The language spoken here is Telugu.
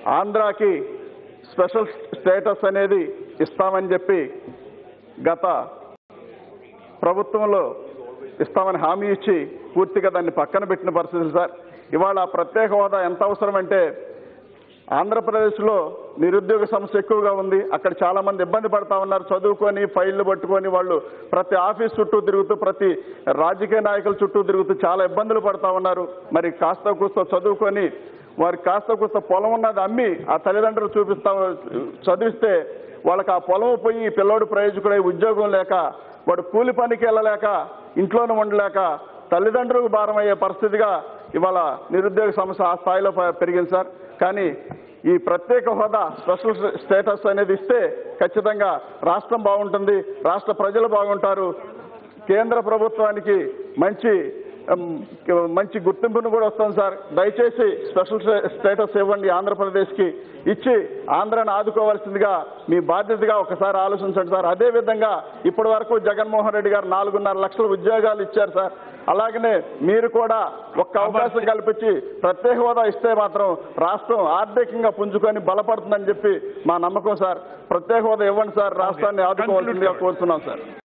ఆంధ్రాకి స్పెషల్ స్టేటస్ అనేది ఇస్తామని చెప్పి గత ప్రభుత్వంలో ఇస్తామని హామీ ఇచ్చి పూర్తిగా దాన్ని పక్కన పెట్టిన పరిస్థితులు సార్ ఇవాళ ఆ ప్రత్యేక హోదా ఎంత అవసరం అంటే ఆంధ్రప్రదేశ్లో నిరుద్యోగ సమస్య ఎక్కువగా ఉంది అక్కడ చాలా మంది ఇబ్బంది పడతా ఉన్నారు చదువుకొని ఫైళ్లు పట్టుకొని వాళ్ళు ప్రతి ఆఫీస్ చుట్టూ తిరుగుతూ ప్రతి రాజకీయ నాయకుల చుట్టూ తిరుగుతూ చాలా ఇబ్బందులు పడతా ఉన్నారు మరి కాస్త కూస్త చదువుకొని వారికి కాస్త కూస్త పొలం ఉన్నది అమ్మి ఆ తల్లిదండ్రులు చూపిస్తా చదివిస్తే వాళ్ళకి ఆ పొలం పోయి ఈ పిల్లోడు ప్రయోజకుడై ఉద్యోగం లేక వాడు కూలి పనికి వెళ్ళలేక ఇంట్లోనే ఉండలేక తల్లిదండ్రులకు భారం అయ్యే పరిస్థితిగా ఇవాళ నిరుద్యోగ సమస్య ఆ స్థాయిలో ప- పెరిగింది సార్ కానీ ఈ ప్రత్యేక హోదా స్పెషల్ స్టేటస్ అనేది ఇస్తే ఖచ్చితంగా రాష్ట్రం బాగుంటుంది రాష్ట్ర ప్రజలు బాగుంటారు కేంద్ర ప్రభుత్వానికి మంచి ఉమ్, మంచి గుర్తింపును కూడా వస్తుంది సార్ దయచేసి స్పెషల్ స్టేటస్ ఇవ్వండి ఆంధ్రప్రదేశ్కి ఇచ్చి ఆంధ్రాని ఆదుకోవాల్సిందిగా మీ బాధ్యతగా ఒకసారి ఆలోచించండి సార్ అదే విధంగా ఇప్పటి వరకు జగన్మోహన్ రెడ్డి గారు నాలుగున్నర లక్షల ఉద్యోగాలు ఇచ్చారు సార్ అలాగనే మీరు కూడా ఒక్క అవకాశం కల్పించి ప్రత్యేక హోదా ఇస్తే మాత్రం రాష్ట్రం ఆర్థికంగా పుంజుకొని బలపడుతుందని చెప్పి మా నమ్మకం సార్ ప్రత్యేక హోదా ఇవ్వండి సార్ రాష్ట్రాన్ని ఆదుకోవాల్సిందిగా కోరుతున్నాం సార్